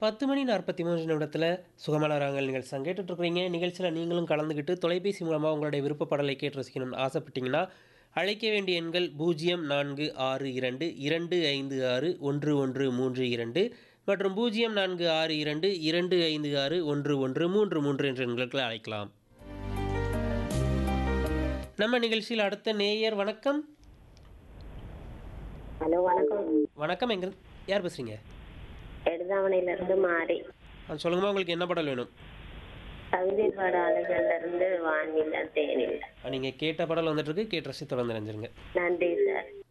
பத்து மணி நாற்பத்தி மூன்று நிமிடத்தில் சுகமலராங்கல் நிகழ்ச்சி கேட்டுட்டு இருக்கிறீங்க நிகழ்ச்சியில் நீங்களும் கலந்துக்கிட்டு தொலைபேசி மூலமாக உங்களுடைய விருப்ப பாடலை கேட்டு ரசிக்கணும்னு ஆசைப்பட்டீங்கன்னா அழைக்க வேண்டிய எண்கள் பூஜ்ஜியம் நான்கு ஆறு இரண்டு இரண்டு ஐந்து ஆறு ஒன்று ஒன்று மூன்று இரண்டு மற்றும் பூஜ்ஜியம் நான்கு ஆறு இரண்டு இரண்டு ஐந்து ஆறு ஒன்று ஒன்று மூன்று மூன்று என்ற எண்களுக்கு அழைக்கலாம் நம்ம நிகழ்ச்சியில் அடுத்த நேயர் வணக்கம் ஹலோ வணக்கம் வணக்கம் எங்க யார் பேசுறீங்க எடுதாவணையில இருந்து மாறி ஆ, சொல்லுங்கம்மா உங்களுக்கு என்ன பாடல் வேணும் கவிதை பாடாளுகள்ல இருந்து வானில தேனில் நீங்கள் கேட்ட பாடல் வந்துட்டு இருக்கு கேட்டு ரசி தொடர்ந்து நினைஞ்சிருங்க நன்றி சார்